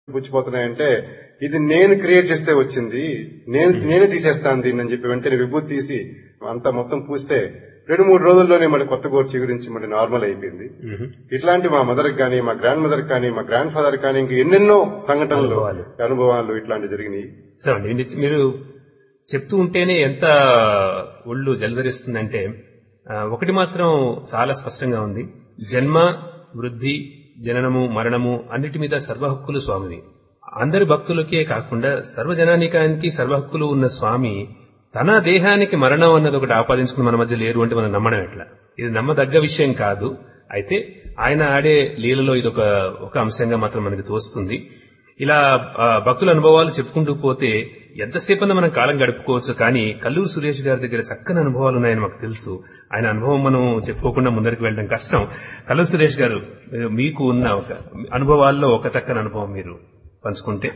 పుచ్చిపోతున్నాయంటే ఇది నేను క్రియేట్ చేస్తే వచ్చింది నేను నేనే తీసేస్తాను దీన్ని అని చెప్పి వెంటనే విభూతి తీసి అంతా మొత్తం పూస్తే రెండు మూడు రోజుల్లోనే మళ్ళీ కొత్త గోర్చి గురించి మళ్ళీ నార్మల్ అయిపోయింది ఇట్లాంటి మా మదర్ కానీ మా గ్రాండ్ మదర్ కానీ మా గ్రాండ్ ఫాదర్ కానీ ఇంకా ఎన్నెన్నో సంఘటనలు అనుభవాలు. అనుభవాలు ఇట్లాంటివి జరిగినాయి సో అండి మీరు- మీరు చెప్తూ ఉంటేనే ఎంత ఒళ్ళు జలధరిస్తుందంటే ఆ, ఒకటి మాత్రం చాలా స్పష్టంగా ఉంది జన్మ వృద్ధి జననము మరణము అన్నిటి మీద సర్వ హక్కులు స్వామివి అందరి భక్తులకే కాకుండా సర్వజనానికానికి సర్వ హక్కులు ఉన్న స్వామి తన దేహానికి మరణం అన్నది ఒకటి ఆపాదించుకుని మన మధ్య లేరు అంటే మనం నమ్మడం ఎట్లా ఇది నమ్మదగ్గ విషయం కాదు అయితే ఆయన ఆడే లీలలో ఇది ఒక ఒక అంశంగా మాత్రం మనకి తోస్తుంది ఇలా ఆ, భక్తుల అనుభవాలు చెప్పుకుంటూ పోతే ఎంతసేపన్నా మనం కాలం గడుపుకోవచ్చు కానీ కల్లూరు సురేష్ గారి దగ్గర చక్కని అనుభవాలు ఉన్నాయని మాకు తెలుసు ఆయన అనుభవం మనం చెప్పుకోకుండా ముందరికి వెళ్ళడం కష్టం కల్లూరు సురేష్ గారు మీరు- మీకు ఉన్న ఒక అనుభవాల్లో ఒక చక్కని అనుభవం మీరు పంచుకుంటే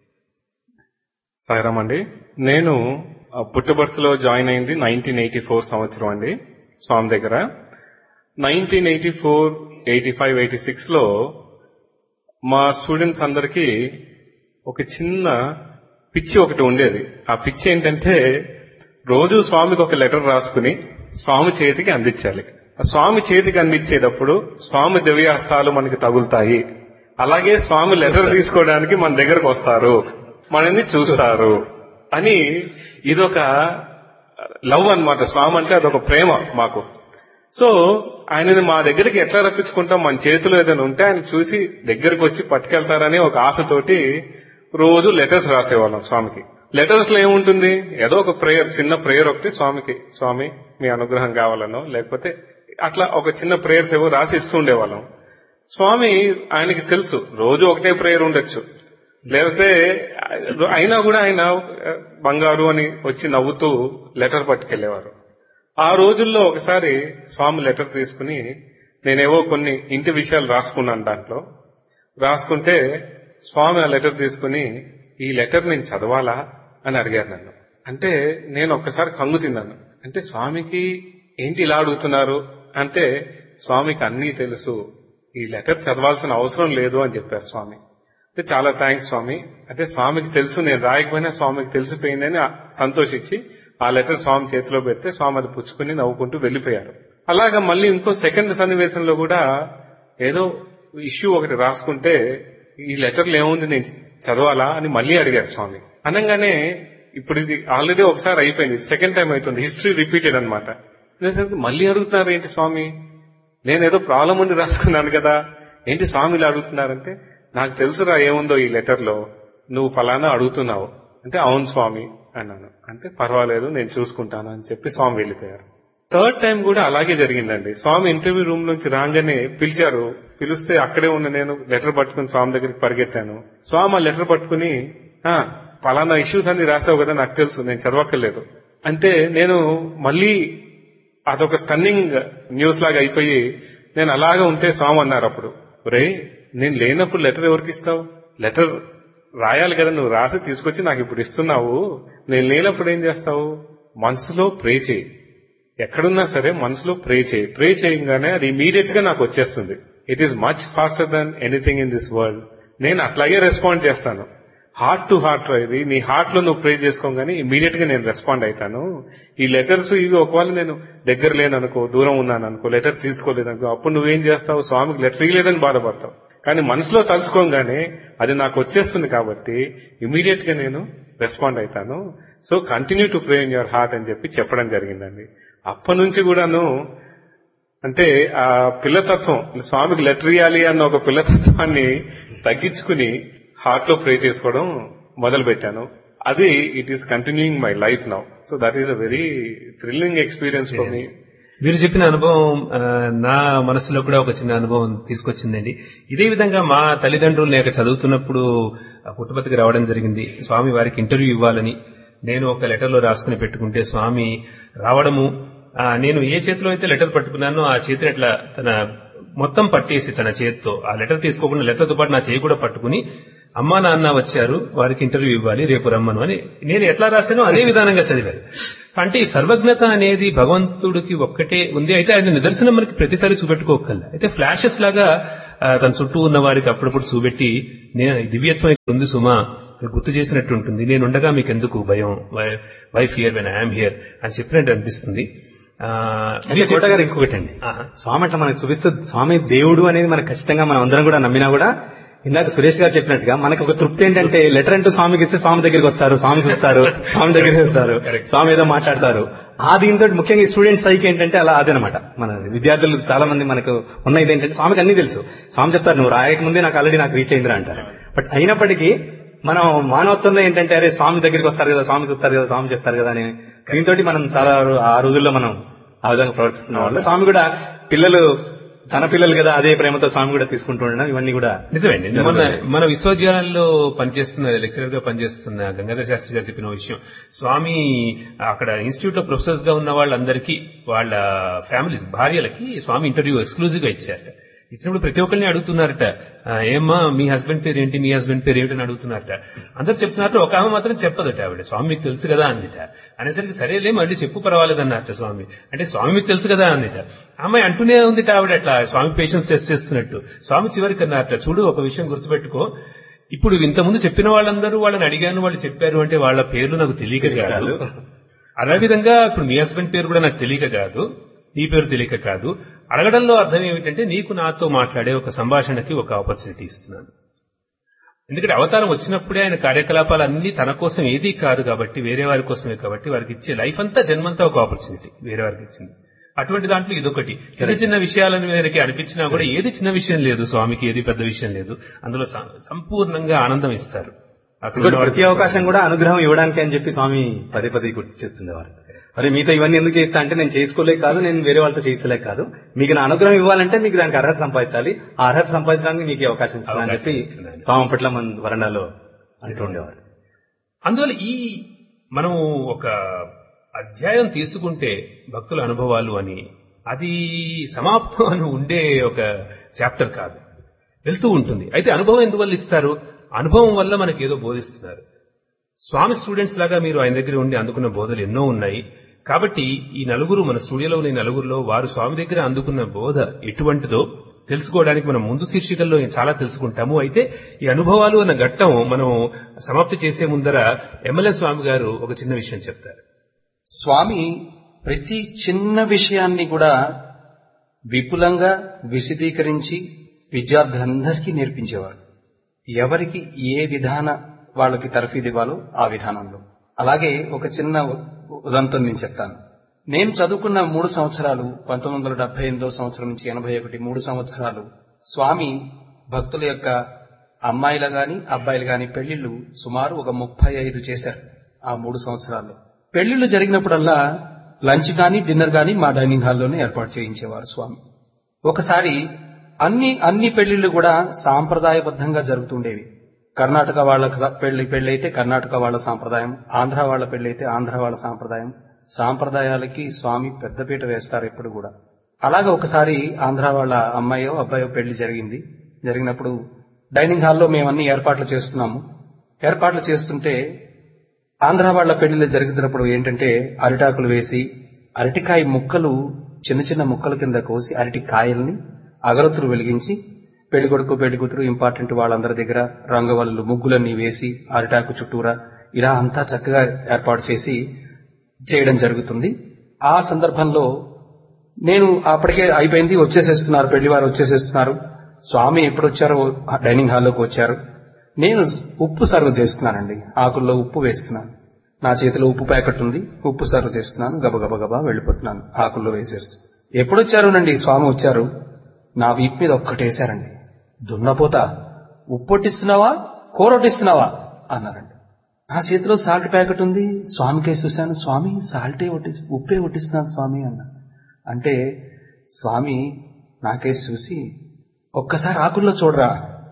సాయిరామ్ అండి నేను ఆ, పుట్టబర్తిలో జాయిన్ అయింది నైన్టీన్ ఎయిటీ ఫోర్ సంవత్సరం అండి స్వామి దగ్గర nineteen eighty four eighty five eighty six లో మా స్టూడెంట్స్ అందరికీ ఒక చిన్న పిచ్చి ఒకటి ఉండేది ఆ పిచ్చి ఏంటంటే రోజు స్వామికి ఒక లెటర్ రాసుకుని స్వామి చేతికి అందించాలి ఆ స్వామి చేతికి అందించేటప్పుడు స్వామి దివ్యాస్తాలు మనకి తగులుతాయి అలాగే స్వామి లెటర్ తీసుకోవడానికి మన దగ్గరకు వస్తారు మనల్ని చూస్తారు అని ఇదొక లవ్ అన్నమాట స్వామి అంటే అదొక ప్రేమ మాకు సో ఆయనని మా దగ్గరికి ఎట్లా రప్పించుకుంటాం మన చేతిలో ఏదైనా ఉంటే ఆయన చూసి దగ్గరకు వచ్చి పట్టుకెళ్తారని ఒక ఆశతోటి రోజు లెటర్స్ రాసేవాళ్ళం స్వామికి లెటర్స్ లో ఏముంటుంది ఏదో ఒక ప్రేయర్ చిన్న ప్రేయర్ ఒకటి స్వామికి స్వామి మీ అనుగ్రహం కావాలనో లేకపోతే అట్లా ఒక చిన్న ప్రేయర్స్ ఏవో రాసి ఇస్తూ ఉండేవాళ్ళం స్వామి ఆయనకి తెలుసు రోజు ఒకటే ప్రేయర్ ఉండొచ్చు లేకపోతే అయినా కూడా ఆయన ఆ, బంగారు అని వచ్చి నవ్వుతూ లెటర్ పట్టుకెళ్లేవారు ఆ రోజుల్లో ఒకసారి స్వామి లెటర్ తీసుకుని నేనేవో కొన్ని ఇంటి విషయాలు రాసుకున్నాను దాంట్లో రాసుకుంటే స్వామి ఆ లెటర్ తీసుకుని ఈ లెటర్ నేను చదవాలా అని అడిగారు నన్ను అంటే నేను ఒక్కసారి కంగు తిన్నాను అంటే స్వామికి ఏంటి ఇలా అడుగుతున్నారు అంటే స్వామికి అన్నీ తెలుసు ఈ లెటర్ చదవాల్సిన అవసరం లేదు అని చెప్పారు స్వామి అంటే చాలా థ్యాంక్స్ స్వామి అంటే స్వామికి తెలుసు నేను రాయకపోయినా స్వామికి తెలిసిపోయిందని ఆ- సంతోషించి ఆ లెటర్ స్వామి చేతిలో పెడితే స్వామి అది పుచ్చుకుని నవ్వుకుంటూ వెళ్లిపోయారు అలాగా మళ్ళీ ఇంకో సెకండ్ సన్నివేశంలో కూడా ఏదో ఇష్యూ ఒకటి రాసుకుంటే ఈ లెటర్లో ఏముంది నేను చదవాలా అని మళ్ళీ అడిగారు స్వామి అనగానే ఇప్పుడు ఇది ఆల్రెడీ ఒకసారి అయిపోయింది సెకండ్ టైం అవుతుంది హిస్టరీ రిపీటెడ్ అనమాట మళ్ళీ అడుగుతున్నారు ఏంటి స్వామి నేనేదో ప్రాబ్లం ఉండి రాసుకున్నాను కదా ఏంటి స్వామి ఇలా అడుగుతున్నారంటే నాకు తెలుసురా ఏముందో ఈ లెటర్ లో నువ్వు ఫలానా అడుగుతున్నావు అంటే అవును స్వామి అన్నాను అంటే పర్వాలేదు నేను చూసుకుంటాను అని చెప్పి స్వామి వెళ్ళిపోయారు థర్డ్ టైం కూడా అలాగే జరిగిందండి స్వామి ఇంటర్వ్యూ రూమ్ నుంచి రాగానే పిలిచారు పిలిస్తే అక్కడే ఉన్న నేను లెటర్ పట్టుకుని స్వామి దగ్గరికి పరిగెత్తాను స్వామి ఆ లెటర్ పట్టుకుని "ఆ, ఫలానా ఇష్యూస్ అన్ని రాసావు కదా నాకు తెలుసు నేను చదవక్కర్లేదు అంటే నేను మళ్ళీ అదొక స్టన్నింగ్ న్యూస్ లాగా అయిపోయి నేను అలాగా ఉంటే స్వామి అన్నారు అప్పుడు రే నేను లేనప్పుడు లెటర్ ఎవరికి ఇస్తావు లెటర్ రాయాలి కదా నువ్వు రాసి తీసుకొచ్చి నాకు ఇప్పుడు ఇస్తున్నావు నేను లేనప్పుడు ఏం చేస్తావు మనసులో ప్రే చేయి ఎక్కడున్నా సరే మనసులో ప్రే చేయి ప్రే చేయగానే అది ఇమీడియట్ గా నాకు వచ్చేస్తుంది it is much faster than anything in this world నేను అట్లాగే రెస్పాండ్ చేస్తాను హార్ట్ టు హార్ట్ ఇది నీ హార్ట్ లో నువ్వు ప్రే చేసుకోగానే ఇమీడియట్ గా నేను రెస్పాండ్ అవుతాను ఈ లెటర్స్ ఇవి ఒకవేళ నేను దగ్గర లేననుకో దూరం ఉన్నాను అనుకో లెటర్ తీసుకోలేదనుకో అప్పుడు నువ్వేం చేస్తావు స్వామికి లెటర్ ఇవ్వలేదని బాధపడతావు కానీ మనసులో తలుచుకోగానే అది నాకు వచ్చేస్తుంది కాబట్టి ఇమీడియట్ గా నేను రెస్పాండ్ అవుతాను so continue to pray in your heart అని చెప్పి చెప్పడం జరిగిందండి అప్పటి నుంచి కూడాను అంటే ఆ పిల్లతత్వం స్వామికి లెటర్ ఇవ్వాలి అన్న ఒక పిల్లతత్వాన్ని తగ్గించుకుని హార్ట్ లో ప్రే చేసుకోవడం మొదలు పెట్టాను అది it is continuing my life now so that is a very thrilling experience for me మీరు చెప్పిన అనుభవం ఆ, నా మనసులో కూడా ఒక చిన్న అనుభవం తీసుకొచ్చిందండి ఇదే విధంగా మా తల్లిదండ్రులు నేను చదువుతున్నప్పుడు ఆ, పుట్టపర్తికి రావడం జరిగింది స్వామి వారికి ఇంటర్వ్యూ ఇవ్వాలని నేను ఒక లెటర్ లో రాసుకుని పెట్టుకుంటే స్వామి రావడము ఆ, నేను ఏ చేతిలో అయితే లెటర్ పట్టుకున్నానో ఆ చేతిని అట్లా తన మొత్తం పట్టేసి తన చేతితో ఆ లెటర్ తీసుకోకుండా లెటర్తో పాటు నా చేయి కూడా పట్టుకుని అమ్మా నాన్న వచ్చారు వారికి ఇంటర్వ్యూ ఇవ్వాలి రేపు రమ్మను అని నేను ఎట్లా రాశానో అదే విధానంగా చదివాను అంటే ఈ సర్వజ్ఞత అనేది భగవంతుడికి ఒక్కటే ఉంది అయితే ఆయన నిదర్శనం మనకి ప్రతిసారి చూపెట్టుకోగల అయితే ఫ్లాషెస్ లాగా ఆ, తన చుట్టూ ఉన్న వారికి అప్పుడప్పుడు చూపెట్టి నేను ఈ దివ్యత్వం ఇక్కడ ఉంది సుమా మీరు గుర్తు చేసినట్టు ఉంటుంది నేను ఉండగా మీకు ఎందుకు భయం why fear when I'm here అని చెప్పినట్టు అనిపిస్తుంది ఆ, అయితే మీరు కోట గారు ఇంకొకటి అండి ఆహా. స్వామి అట్లా మనకు చూపిస్తూ స్వామి దేవుడు అనేది మనకు ఖచ్చితంగా మనం అందరం కూడా నమ్మినా కూడా ఇందాక సురేష్ గారు చెప్పినట్టుగా మనకు ఒక తృప్తి ఏంటంటే లెటర్ అంటూ స్వామికి ఇస్తే స్వామి దగ్గరికి వస్తారు స్వామి చూస్తారు స్వామి దగ్గరికి వస్తారు స్వామి ఏదో మాట్లాడతారు ఆ దీంతో ముఖ్యంగా స్టూడెంట్స్ సైకి ఏంటంటే అలా అదనమాట మన విద్యార్థులు చాలా మంది మనకు ఉన్న ఇది ఏంటంటే స్వామికి అన్ని తెలుసు స్వామి చెప్తారు నువ్వు రాయక ముందే నాకు ఆల్రెడీ నాకు రీచ్ అయిందిరా అంటారు బట్ అయినప్పటికీ మనం మానవత్వంలో ఏంటంటే అరే స్వామి దగ్గరికి వస్తారు కదా స్వామి చూస్తారు కదా స్వామి చేస్తారు కదా అని దీంతో మనం చాలా రో- ఆ రోజుల్లో మనం ఆ విధంగా ప్రవర్తిస్తున్న వాళ్ళు స్వామి కూడా పిల్లలు తన పిల్లలు కదా అదే ప్రేమతో స్వామి కూడా తీసుకుంటూ ఉండడం ఇవన్నీ కూడా నిజమేండి మన మన విశ్వవిద్యాలయంలో పనిచేస్తున్న లెక్చరర్ గా పనిచేస్తున్న గంగాధర శాస్త్రి గారు చెప్పిన విషయం స్వామి అక్కడ ఇన్స్టిట్యూట్ లో ప్రొఫెసర్స్ గా ఉన్న వాళ్ళందరికీ వాళ్ళ ఫ్యామిలీస్ భార్యలకి స్వామి ఇంటర్వ్యూ ఎక్స్క్లూజివ్ గా ఇచ్చారట ఇచ్చినప్పుడు ప్రతి ఒక్కరిని అడుగుతున్నారట "ఆ, ఏమ్మా మీ హస్బెండ్ పేరు ఏంటి మీ హస్బెండ్ పేరు ఏంటి అని అడుగుతున్నారట అందరు చెప్తున్నారట ఒక ఆమె మాత్రం చెప్పదట ఆవిడ స్వామి మీకు తెలుసు కదా అందిట అనేసరికి సరేలే మళ్ళీ చెప్పు పర్వాలేదన్నట్ట స్వామి అంటే స్వామి మీకు తెలుసు కదా అందిట అమ్మాయి అంటూనే ఉందిట ఆవిడ అట్లా స్వామి పేషెన్స్ టెస్ట్ చేస్తున్నట్టు స్వామి చివరికి అన్నారట చూడు ఒక విషయం గుర్తుపెట్టుకో ఇప్పుడు ఇంతకుముందు చెప్పిన వాళ్ళందరూ వాళ్ళని అడిగాను వాళ్ళు చెప్పారు అంటే వాళ్ళ పేర్లు నాకు తెలియక కాదు అదేవిధంగా ఇప్పుడు మీ హస్బెండ్ పేరు కూడా నాకు తెలియక కాదు నీ పేరు తెలియక కాదు అడగడంలో అర్థం ఏమిటంటే నీకు నాతో మాట్లాడే ఒక సంభాషణకి ఒక ఆపర్చునిటీ ఇస్తున్నాను ఎందుకంటే అవతారం వచ్చినప్పుడే ఆయన కార్యకలాపాలు అన్ని తన కోసం ఏదీ కాదు కాబట్టి వేరే వారి కోసమే కాబట్టి వారికి ఇచ్చే లైఫ్ అంతా జన్మంతా ఒక ఆపర్చునిటీ వేరే వారికి ఇచ్చింది అటువంటి దాంట్లో ఇదొకటి చిన్న చిన్న విషయాలను వీరికి అనిపించినా కూడా ఏది చిన్న విషయం లేదు స్వామికి ఏది పెద్ద విషయం లేదు అందులో సం- సంపూర్ణంగా ఆనందం ఇస్తారు అక్కడ ఇంకోటి ఉన్న ప్రతి అవకాశం కూడా అనుగ్రహం ఇవ్వడానికి అని చెప్పి స్వామి పదే పదే గుర్తు చేస్తుండేవారు మరి మీతో ఇవన్నీ ఎందుకు చేస్తా అంటే నేను చేసుకోలేక కాదు నేను వేరే వాళ్ళతో చేయించలేక కాదు మీకు నా అనుగ్రహం ఇవ్వాలంటే మీకు దానికి అర్హత సంపాదించాలి ఆ అర్హత సంపాదించడానికి మీకు ఈ అవకాశం ఇస్తాను అని చెప్పి అవకాశం ఇస్తున్నాను. స్వామి పట్ల మన వరండాలో అంటూ ఉండేవారు అందువల్ల ఈ మనం ఒక అధ్యాయం తీసుకుంటే భక్తుల అనుభవాలు అని అది సమాప్తం అని ఉండే ఒక చాప్టర్ కాదు వెళ్తూ ఉంటుంది అయితే అనుభవం ఎందువల్ల ఇస్తారు అనుభవం వల్ల మనకి ఏదో బోధిస్తున్నారు స్వామి స్టూడెంట్స్ లాగా మీరు ఆయన దగ్గర ఉండి అందుకున్న బోధలు ఎన్నో ఉన్నాయి కాబట్టి ఈ నలుగురు మన స్టూడియోలో ఉన్న ఈ నలుగురులో వారు స్వామి దగ్గర అందుకున్న బోధ ఎటువంటిదో తెలుసుకోవడానికి మనం ముందు శీర్షికల్లో చాలా తెలుసుకుంటాము అయితే ఈ అనుభవాలు అన్న ఘట్టం మనం సమాప్తి చేసే ముందర ఎమ్మెల్యే స్వామి గారు ఒక చిన్న విషయం చెప్తారు స్వామి ప్రతి చిన్న విషయాన్ని కూడా విపులంగా విశదీకరించి విద్యార్థులందరికీ నేర్పించేవారు ఎవరికి ఏ విధాన వాళ్ళకి తరఫీదు ఇవ్వాలో ఆ విధానంలో అలాగే ఒక చిన్న ఉదంతం నేను చెప్తాను నేను చదువుకున్న మూడు సంవత్సరాలు పంతొమ్మిది వందల డెబ్బై ఎనిమిదో సంవత్సరం నుంచి ఎనభై ఒకటి మూడు సంవత్సరాలు స్వామి భక్తుల యొక్క అమ్మాయిల గాని అబ్బాయిలు గాని పెళ్లిళ్లు సుమారు ఒక ముప్పై ఐదు చేశారు ఆ మూడు సంవత్సరాల్లో పెళ్లిళ్లు జరిగినప్పుడల్లా లంచ్ గాని డిన్నర్ గాని మా డైనింగ్ హాల్లోనే ఏర్పాటు చేయించేవారు స్వామి ఒకసారి అన్ని అన్ని పెళ్లిళ్లు కూడా సాంప్రదాయబద్ధంగా జరుగుతుండేవి కర్ణాటక వాళ్ళ పెళ్లి పెళ్లి అయితే కర్ణాటక వాళ్ళ సాంప్రదాయం ఆంధ్ర వాళ్ళ పెళ్లి అయితే ఆంధ్ర వాళ్ళ సాంప్రదాయం సాంప్రదాయాలకి స్వామి పెద్దపీట వేస్తారు ఎప్పుడు కూడా అలాగా ఒకసారి ఆంధ్ర వాళ్ళ అమ్మాయో అబ్బాయో పెళ్లి జరిగింది జరిగినప్పుడు డైనింగ్ హాల్లో మేము అన్ని ఏర్పాట్లు చేస్తున్నాము ఏర్పాట్లు చేస్తుంటే ఆంధ్ర వాళ్ళ పెళ్లిళ్ళు జరుగుతున్నప్పుడు ఏంటంటే అరిటాకులు వేసి అరటికాయ ముక్కలు చిన్న చిన్న ముక్కల కింద కోసి అరటి కాయల్ని అగరత్తులు వెలిగించి పెళ్లి కొడుకు పెళ్లి కూతురు ఇంపార్టెంట్ వాళ్ళందరి దగ్గర రంగవల్లు ముగ్గులన్నీ వేసి అరిటాకు చుట్టూరా ఇలా అంతా చక్కగా ఏర్పాటు చేసి చేయడం జరుగుతుంది ఆ సందర్భంలో నేను అప్పటికే అయిపోయింది వచ్చేసేస్తున్నారు పెళ్లి వారు వచ్చేసేస్తున్నారు స్వామి ఎప్పుడు వచ్చారో డైనింగ్ హాల్లోకి వచ్చారు నేను ఉప్పు సర్వ్ చేస్తున్నానండి ఆకుల్లో ఉప్పు వేస్తున్నాను నా చేతిలో ఉప్పు ప్యాకెట్ ఉంది ఉప్పు సర్వ్ చేస్తున్నాను గబగబ గబా వెళ్ళిపోతున్నాను ఆకుల్లో వేసేస్తూ ఎప్పుడొచ్చారునండి స్వామి వచ్చారు నా వీపు మీద ఒక్కటేశారండి దున్నపోత ఉప్పు వడ్డిస్తున్నావా కూర వడ్డిస్తున్నావా అన్నారండి నా చేతిలో సాల్ట్ ప్యాకెట్ ఉంది స్వామికే చూశాను స్వామి సాల్టే వడ్డి ఉప్పే వడ్డిస్తున్నాను స్వామి అన్న అంటే స్వామి నాకేసి చూసి ఒక్కసారి ఆకుల్లో చూడరా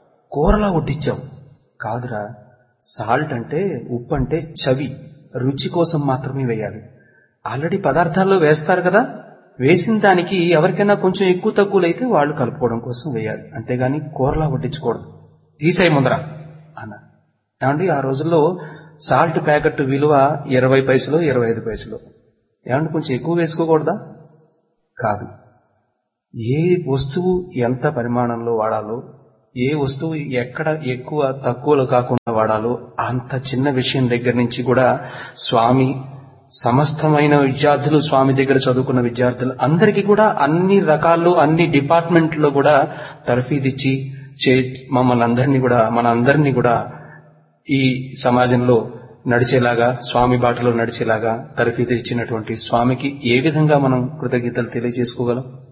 కూరలా వడ్డిచ్చావు కాదురా సాల్ట్ అంటే ఉప్పు అంటే చవి రుచి కోసం మాత్రమే వేయాలి ఆల్రెడీ పదార్థాల్లో వేస్తారు కదా వేసిన దానికి ఎవరికైనా కొంచెం ఎక్కువ తక్కువలు అయితే వాళ్ళు కలుపుకోవడం కోసం వేయాలి అంతేగాని కూరలా వడ్డించకూడదు తీసేయి ముందర అన్న ఏమండి ఆ రోజుల్లో సాల్ట్ ప్యాకెట్ విలువ ఇరవై పైసలు ఇరవై ఐదు పైసలు ఏమంటే కొంచెం ఎక్కువ వేసుకోకూడదా కాదు ఏ వస్తువు ఎంత పరిమాణంలో వాడాలో ఏ వస్తువు ఎక్కడ ఎక్కువ తక్కువలో కాకుండా వాడాలో అంత చిన్న విషయం దగ్గర నుంచి కూడా స్వామి సమస్తమైన విద్యార్థులు స్వామి దగ్గర చదువుకున్న విద్యార్థులు అందరికీ కూడా అన్ని రకాల్లో అన్ని డిపార్ట్మెంట్లో కూడా తర్ఫీదిచ్చి చే మమ్మల్ని అందరినీ కూడా మన అందరినీ కూడా ఈ సమాజంలో నడిచేలాగా స్వామి బాటలో నడిచేలాగా తరఫీదు ఇచ్చినటువంటి స్వామికి ఏ విధంగా మనం కృతజ్ఞతలు తెలియజేసుకోగలం